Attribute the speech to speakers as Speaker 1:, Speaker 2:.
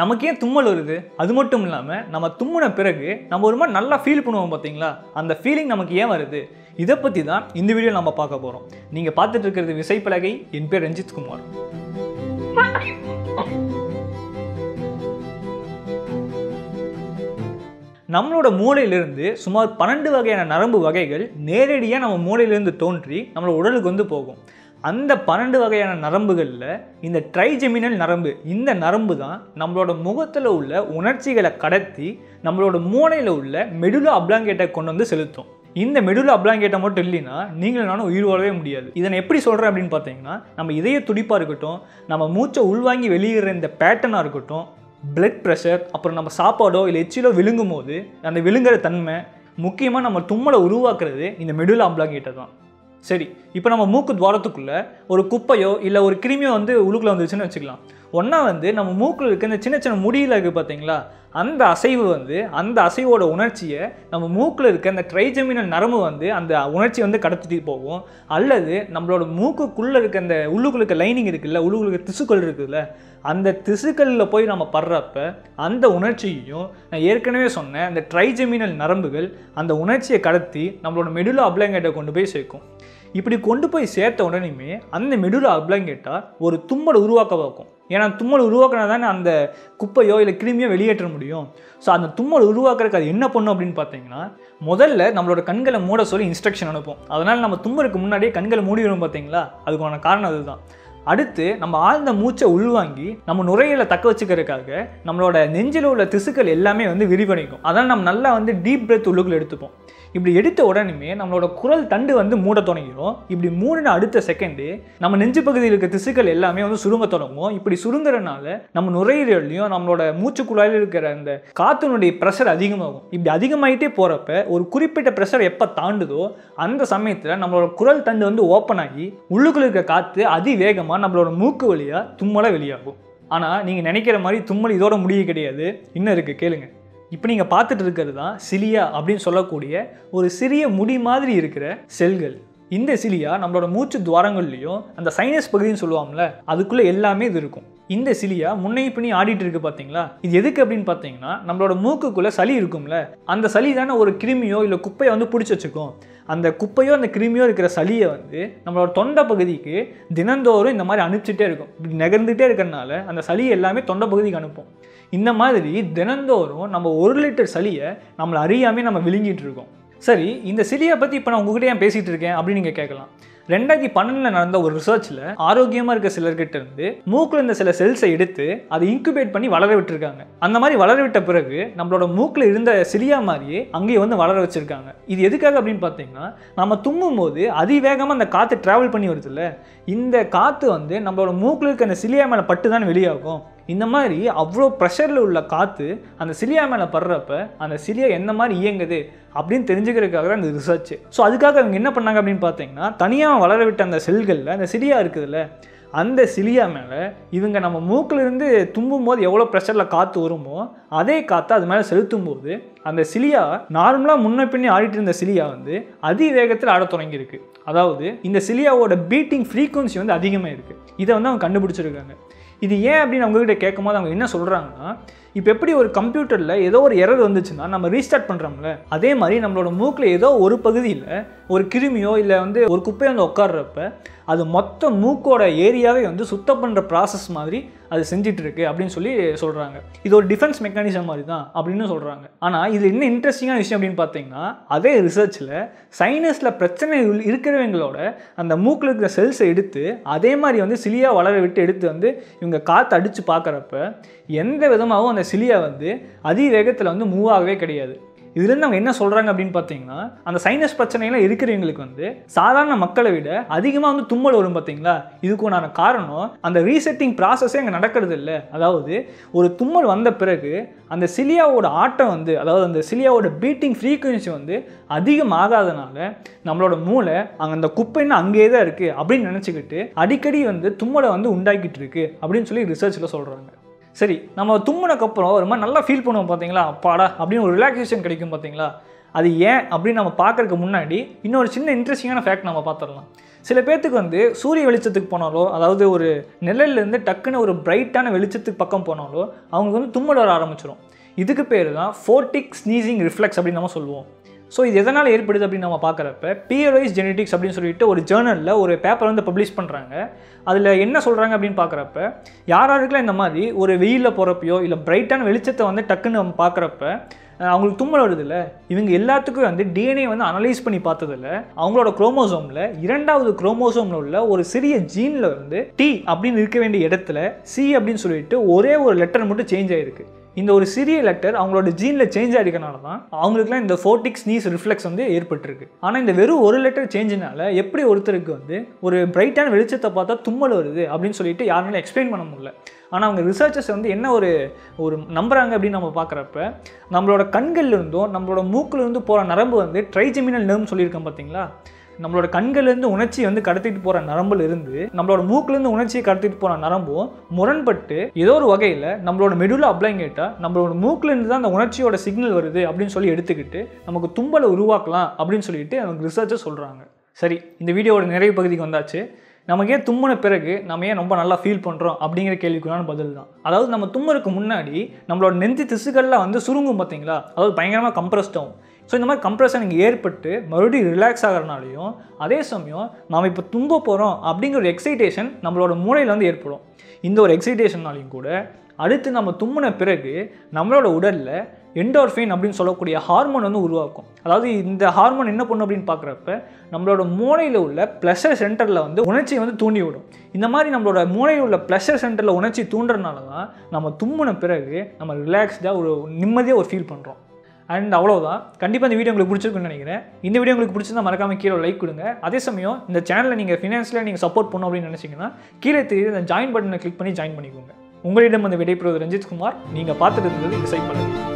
Speaker 1: நமக்கு ஏன் தும்மல் வருது அது மட்டும் இல்லாமல் நம்ம தும்முன பிறகு நம்ம ஒரு மாதிரி நல்லா ஃபீல் பண்ணுவோம் பார்த்தீங்களா அந்த ஃபீலிங் நமக்கு ஏன் வருது இதை பற்றி தான் இந்த வீடியோ நம்ம பார்க்க போகிறோம் நீங்கள் பார்த்துட்டு இருக்கிறது விசைப்பலகை என் பேர் ரஞ்சித் குமார் நம்மளோட மூளையிலிருந்து சுமார் பன்னெண்டு வகையான நரம்பு வகைகள் நேரடியாக நம்ம மூளையிலிருந்து தோன்றி நம்மளோட உடலுக்கு வந்து போகும் அந்த பன்னெண்டு வகையான நரம்புகளில் இந்த ட்ரைஜெமினல் நரம்பு இந்த நரம்பு தான் நம்மளோட முகத்தில் உள்ள உணர்ச்சிகளை கடத்தி நம்மளோட மூளையில் உள்ள மெடுலா அப்ளாங்கேட்டை கொண்டு வந்து செலுத்தும் இந்த மெடுலா அப்ளாங்கேட்டை மட்டும் இல்லைன்னா நீங்களும் நானும் உயிர் வாழவே முடியாது இதனை எப்படி சொல்கிறேன் அப்படின்னு பார்த்தீங்கன்னா நம்ம இதய துடிப்பாக இருக்கட்டும் நம்ம மூச்சை உள்வாங்கி வெளியிடுற இந்த பேட்டர்னாக இருக்கட்டும் பிளட் ப்ரெஷர் அப்புறம் நம்ம சாப்பாடோ இல்லை எச்சிலோ விழுங்கும் போது அந்த விழுங்குற தன்மை முக்கியமாக நம்ம தும்மலை உருவாக்குறது இந்த மெடுலா அப்ளாங்கேட்டை தான் சரி இப்போ நம்ம மூக்கு துவாரத்துக்குள்ளே ஒரு குப்பையோ இல்லை ஒரு கிருமியோ வந்து உள்ளுக்குள்ளே வந்துச்சுன்னு வச்சுக்கலாம் ஒன்றா வந்து நம்ம மூக்கில் இருக்க இந்த சின்ன சின்ன முடியில் இருக்குது பார்த்தீங்களா அந்த அசைவு வந்து அந்த அசைவோட உணர்ச்சியை நம்ம மூக்கில் இருக்க இந்த ட்ரைஜெமினல் நரம்பு வந்து அந்த உணர்ச்சியை வந்து கடத்திட்டு போகும் அல்லது நம்மளோட மூக்குக்குள்ளே இருக்க அந்த உள்ளுக்குள்ள இருக்க லைனிங் இருக்குல்ல உள்ளுக்குள்ள இருக்க திசுக்கள் இருக்குல்ல அந்த திசுக்களில் போய் நம்ம படுறப்ப அந்த உணர்ச்சியையும் நான் ஏற்கனவே சொன்னேன் அந்த ட்ரைஜெமினல் நரம்புகள் அந்த உணர்ச்சியை கடத்தி நம்மளோட மெடுலா அப்ளாங்கேட்டை கொண்டு போய் சேர்க்கும் இப்படி கொண்டு போய் சேர்த்த உடனேயுமே அந்த மெடுலா அப்ளாங்கேட்டா ஒரு தும்மல் உருவாக்க வைக்கும் ஏன்னா தும்மல் உருவாக்கினா தானே அந்த குப்பையோ இல்லை கிருமியோ வெளியேற்ற முடியும் ஸோ அந்த தும்மல் உருவாக்குறதுக்கு அது என்ன பண்ணும் அப்படின்னு பார்த்தீங்கன்னா முதல்ல நம்மளோட கண்களை மூட சொல்லி இன்ஸ்ட்ரக்ஷன் அனுப்பும் அதனால் நம்ம தும்மலுக்கு முன்னாடியே கண்களை மூடிடும் பார்த்தீங்களா அதுக்கான காரணம் அதுதான் அடுத்து நம்ம ஆழ்ந்த மூச்சை உள்வாங்கி நம்ம நுரையீரலை தக்க வச்சுக்கிறதுக்காக நம்மளோட நெஞ்சில் உள்ள திசுக்கள் எல்லாமே வந்து விரிவடைக்கும் அதனால் நம்ம நல்லா வந்து டீப் பிரெத் உள்ளுக்குள்ள எடுத்துப்போம் இப்படி எடுத்த உடனே நம்மளோட குரல் தண்டு வந்து மூட தொடங்கிடும் இப்படி மூடின அடுத்த செகண்டு நம்ம நெஞ்சு பகுதியில் இருக்க திசுக்கள் எல்லாமே வந்து சுருங்க தொடங்கும் இப்படி சுருங்குறனால நம்ம நுரையீரலையும் நம்மளோட மூச்சு குழாயில் இருக்கிற அந்த காற்றினுடைய ப்ரெஷர் அதிகமாகும் இப்படி அதிகமாகிட்டே போகிறப்ப ஒரு குறிப்பிட்ட ப்ரெஷர் எப்போ தாண்டுதோ அந்த சமயத்தில் நம்மளோட குரல் தண்டு வந்து ஓப்பன் ஆகி உள்ளுக்குள்ள இருக்க காற்று அதிவேகமாக நம்மளோட மூக்கு வழியாக தும்மலாக வெளியாகும் ஆனால் நீங்கள் நினைக்கிற மாதிரி தும்மல் இதோட முடிய கிடையாது இன்னும் இருக்குது கேளுங்க இப்போ நீங்கள் பார்த்துட்டு இருக்கிறது தான் சிலியா அப்படின்னு சொல்லக்கூடிய ஒரு சிறிய முடி மாதிரி இருக்கிற செல்கள் இந்த சிலியா நம்மளோட மூச்சு துவாரங்கள்லையும் அந்த சைனஸ் பகுதின்னு சொல்லுவாங்கல்ல அதுக்குள்ளே எல்லாமே இது இருக்கும் இந்த சிலியா முன்னை பின்னி ஆடிட்டு இருக்கு பார்த்தீங்களா இது எதுக்கு அப்படின்னு பார்த்தீங்கன்னா நம்மளோட மூக்குக்குள்ளே சளி இருக்கும்ல அந்த சளி தானே ஒரு கிருமியோ இல்லை குப்பையை வந்து பிடிச்சி வச்சுக்கும் அந்த குப்பையோ அந்த கிருமியோ இருக்கிற சளியை வந்து நம்மளோட தொண்டை பகுதிக்கு தினந்தோறும் இந்த மாதிரி அனுப்பிச்சிட்டே இருக்கும் இப்படி நகர்ந்துட்டே இருக்கிறனால அந்த சளி எல்லாமே தொண்டை பகுதிக்கு அனுப்பும் இந்த மாதிரி தினந்தோறும் நம்ம ஒரு லிட்டர் சளியை நம்மளை அறியாமே நம்ம விழுங்கிட்டு இருக்கோம் சரி இந்த சிலியை பற்றி இப்போ நான் உங்ககிட்ட ஏன் பேசிகிட்டு இருக்கேன் அப்படின்னு நீங்கள் கேட்கலாம் ரெண்டாயிரத்தி பன்னெண்டில் நடந்த ஒரு ரிசர்ச்சில் ஆரோக்கியமாக இருக்க சிலர்கிட்ட இருந்து மூக்கில் இருந்த சில செல்ஸை எடுத்து அதை இன்குபேட் பண்ணி வளர விட்டுருக்காங்க அந்த மாதிரி வளர விட்ட பிறகு நம்மளோட மூக்கில் இருந்த சிலியா மாதிரியே அங்கேயே வந்து வளர வச்சுருக்காங்க இது எதுக்காக அப்படின்னு பார்த்தீங்கன்னா நம்ம தும்மும் போது அதிவேகமாக அந்த காற்று ட்ராவல் பண்ணி வருதுல்ல இந்த காற்று வந்து நம்மளோட மூக்கில் இருக்க அந்த சிலியா மேலே பட்டு தான் வெளியாகும் இந்த மாதிரி அவ்வளோ ப்ரெஷரில் உள்ள காற்று அந்த சிலியா மேலே படுறப்ப அந்த சிலியா எந்த மாதிரி இயங்குது அப்படின்னு தெரிஞ்சுக்கிறதுக்காக தான் இந்த ரிசர்ச் ஸோ அதுக்காக அவங்க என்ன பண்ணாங்க அப்படின்னு பார்த்தீங்கன்னா தனியாக வளர விட்ட அந்த செல்களில் அந்த சிலியா இருக்குதுல்ல அந்த சிலியா மேலே இவங்க நம்ம மூக்கிலிருந்து தும்பும் போது எவ்வளோ ப்ரெஷரில் காற்று வருமோ அதே காற்றை அது மேலே செலுத்தும் போது அந்த சிலியா நார்மலாக முன்ன பின்னே ஆடிட்டு இருந்த சிலியா வந்து அதிவேகத்தில் ஆட தொடங்கியிருக்கு அதாவது இந்த சிலியாவோட பீட்டிங் ஃப்ரீக்குவன்சி வந்து அதிகமாக இருக்குது இதை வந்து அவங்க கண்டுபிடிச்சிருக்காங்க இது ஏன் அப்படின்னு அவங்ககிட்ட கேட்கும் போது அவங்க என்ன சொல்கிறாங்கன்னா இப்போ எப்படி ஒரு கம்ப்யூட்டரில் ஏதோ ஒரு எரர் வந்துச்சுன்னா நம்ம ரீஸ்டார்ட் பண்ணுறோம்ல அதே மாதிரி நம்மளோட மூக்கில் ஏதோ ஒரு பகுதியில் ஒரு கிருமியோ இல்லை வந்து ஒரு குப்பையை வந்து உட்காடுறப்ப அது மொத்த மூக்கோட ஏரியாவே வந்து சுத்தம் பண்ணுற ப்ராசஸ் மாதிரி அது செஞ்சிட்டு இருக்கு அப்படின்னு சொல்லி சொல்கிறாங்க இது ஒரு டிஃபென்ஸ் மெக்கானிசம் மாதிரி தான் அப்படின்னு சொல்கிறாங்க ஆனால் இது என்ன இன்ட்ரெஸ்டிங்கான விஷயம் அப்படின்னு பார்த்தீங்கன்னா அதே ரிசர்ச்சில் சைனஸில் பிரச்சனை இருக்கிறவங்களோட அந்த மூக்கில் இருக்கிற செல்ஸை எடுத்து அதே மாதிரி வந்து சிலியா வளர விட்டு எடுத்து வந்து இவங்க காற்று அடித்து பார்க்குறப்ப எந்த விதமாகவும் அந்த சிலியா வந்து அதிவேகத்தில் வந்து மூவ் ஆகவே கிடையாது இதுலேருந்து அவங்க என்ன சொல்கிறாங்க அப்படின்னு பார்த்தீங்கன்னா அந்த சைனஸ் பிரச்சனைலாம் இருக்கிறவங்களுக்கு வந்து சாதாரண மக்களை விட அதிகமாக வந்து தும்மல் வரும் பார்த்தீங்களா இதுக்குண்டான காரணம் அந்த ரீசெட்டிங் ப்ராசஸே அங்கே நடக்கிறது இல்லை அதாவது ஒரு தும்மல் வந்த பிறகு அந்த சிலியாவோட ஆட்டம் வந்து அதாவது அந்த சிலியாவோட பீட்டிங் ஃப்ரீக்குவன்சி வந்து அதிகமாகாதனால நம்மளோட மூளை அங்கே அந்த குப்பைன்னு அங்கேயே தான் இருக்குது அப்படின்னு நினச்சிக்கிட்டு அடிக்கடி வந்து தும்மலை வந்து உண்டாக்கிட்டு இருக்கு அப்படின்னு சொல்லி ரிசர்ச்சில் சொல்கிறாங்க சரி நம்ம தும்முனக்கப்புறம் ஒரு மாதிரி நல்லா ஃபீல் பண்ணுவோம் பார்த்தீங்களா அப்பாடா அப்படின்னு ஒரு ரிலாக்ஸேஷன் கிடைக்கும் பார்த்தீங்களா அது ஏன் அப்படின்னு நம்ம பார்க்கறதுக்கு முன்னாடி இன்னொரு சின்ன இன்ட்ரெஸ்டிங்கான ஃபேக்ட் நம்ம பார்த்துடலாம் சில பேர்த்துக்கு வந்து சூரிய வெளிச்சத்துக்கு போனாலோ அதாவது ஒரு நிழல்லேருந்து டக்குன்னு ஒரு பிரைட்டான வெளிச்சத்துக்கு பக்கம் போனாலோ அவங்களுக்கு வந்து தும்மல் வர ஆரம்பிச்சிடும் இதுக்கு பேர் தான் ஃபோர்டிக் ஸ்னீசிங் ரிஃப்ளெக்ஸ் அப்படின்னு நம்ம சொல்லுவோம் ஸோ இது எதனால் ஏற்படுது அப்படின்னு நம்ம பார்க்குறப்ப பியரைஸ் ஜெனடிக்ஸ் அப்படின்னு சொல்லிட்டு ஒரு ஜேர்னலில் ஒரு பேப்பர் வந்து பப்ளிஷ் பண்ணுறாங்க அதில் என்ன சொல்கிறாங்க அப்படின்னு பார்க்குறப்ப யார் யாருக்கெல்லாம் இந்த மாதிரி ஒரு வெயிலில் போகிறப்பையோ இல்லை பிரைட்டான வெளிச்சத்தை வந்து டக்குன்னு நம்ம பார்க்குறப்ப அஹ் அவங்களுக்கு தும்மல் வருதுல்ல இவங்க எல்லாத்துக்கும் வந்து டிஎன்ஏ வந்து அனலைஸ் பண்ணி பார்த்ததுல அவங்களோட குரோமோசோமில் இரண்டாவது குரோமோசோமில் உள்ள ஒரு சிறிய ஜீனில் வந்து டி அப்படின்னு இருக்க வேண்டிய இடத்துல சி அப்படின்னு சொல்லிட்டு ஒரே ஒரு லெட்டர் மட்டும் சேஞ்ச் ஆயிருக்கு இந்த ஒரு சிறிய லெட்டர் அவங்களோட ஜீனில் சேஞ்ச் ஆகிருக்கனால தான் அவங்களுக்குலாம் இந்த ஃபோர்டிக் ஸ்னீஸ் ரிஃப்ளெக்ஸ் வந்து ஏற்பட்டிருக்கு ஆனால் இந்த வெறும் ஒரு லெட்டர் சேஞ்சினால எப்படி ஒருத்தருக்கு வந்து ஒரு பிரைட்டான வெளிச்சத்தை பார்த்தா தும்மல் வருது அப்படின்னு சொல்லிட்டு யாருனாலும் எக்ஸ்பிளைன் பண்ண முடியல ஆனால் அவங்க ரிசர்ச்சர்ஸ் வந்து என்ன ஒரு ஒரு நம்புறாங்க அப்படின்னு நம்ம பார்க்குறப்ப நம்மளோட கண்கள்ல இருந்தும் நம்மளோட மூக்குல இருந்து போகிற நரம்பு வந்து ட்ரைஜெமினல் நர்வ்னு சொல்லியிருக்கேன் பார்த்தீங்களா நம்மளோட கண்கள்லேருந்து உணர்ச்சி வந்து கடத்திட்டு போகிற நரம்புல இருந்து நம்மளோட மூக்குலேருந்து உணர்ச்சியை கடத்திட்டு போகிற நரம்பும் முரண்பட்டு ஏதோ ஒரு வகையில் நம்மளோட மெடுலா அப்ளைங்கேட்டா நம்மளோட மூக்குலேருந்து தான் அந்த உணர்ச்சியோட சிக்னல் வருது அப்படின்னு சொல்லி எடுத்துக்கிட்டு நமக்கு தும்பலை உருவாக்கலாம் அப்படின்னு சொல்லிட்டு அவங்க ரிசர்ச்சர் சொல்கிறாங்க சரி இந்த வீடியோவோட நிறைவு பகுதிக்கு வந்தாச்சு நமக்கு ஏன் தும்முன பிறகு நம்ம ஏன் ரொம்ப நல்லா ஃபீல் பண்ணுறோம் அப்படிங்கிற கேள்விக்குள்ளான பதில் தான் அதாவது நம்ம தும்மருக்கு முன்னாடி நம்மளோட நெஞ்சு திசுக்கள்லாம் வந்து சுருங்கும் பார்த்தீங்களா அதாவது பயங்கரமாக கம்ப்ரஸ்ட் ஆகும் ஸோ இந்த மாதிரி கம்ப்ரெஷன் இங்கே ஏற்பட்டு மறுபடியும் ரிலாக்ஸ் ஆகிறனாலையும் அதே சமயம் நாம் இப்போ தும்ப போகிறோம் அப்படிங்கிற ஒரு எக்ஸைட்டேஷன் நம்மளோட மூளையில் வந்து ஏற்படும் இந்த ஒரு எக்ஸைட்டேஷன்னாலையும் கூட அடுத்து நம்ம தும்முன பிறகு நம்மளோட உடலில் என்டோர்ஃபின் அப்படின்னு சொல்லக்கூடிய ஹார்மோன் வந்து உருவாக்கும் அதாவது இந்த ஹார்மோன் என்ன பண்ணும் அப்படின்னு பார்க்குறப்ப நம்மளோட மூளையில் உள்ள ப்ளஷர் சென்டரில் வந்து உணர்ச்சியை வந்து தூண்டி விடும் இந்த மாதிரி நம்மளோட மூளையில் உள்ள ப்ளஷர் சென்டரில் உணர்ச்சி தூண்டுறதுனால தான் நம்ம தும்முன பிறகு நம்ம ரிலாக்ஸ்டாக ஒரு நிம்மதியாக ஒரு ஃபீல் பண்ணுறோம் அண்ட் அவ்வளோதான் கண்டிப்பாக இந்த வீடியோ உங்களுக்கு பிடிச்சிருக்குன்னு நினைக்கிறேன் இந்த வீடியோ உங்களுக்கு பிடிச்சிருந்தா மறக்காம கீழே லைக் கொடுங்க அதே சமயம் இந்த சேனலை நீங்கள் ஃபினான்ஸில் நீங்கள் சப்போர்ட் பண்ணணும் அப்படின்னு நினச்சிங்கன்னா கீழே தெரியுது இந்த ஜாயின் பட்டனை கிளிக் பண்ணி ஜாயின் பண்ணிக்கோங்க உங்களிடம் வந்து விடைபெறுவது ரஞ்சித் குமார் நீங்கள் பார்த்துட்டு இருந்தது இசை பல்லவி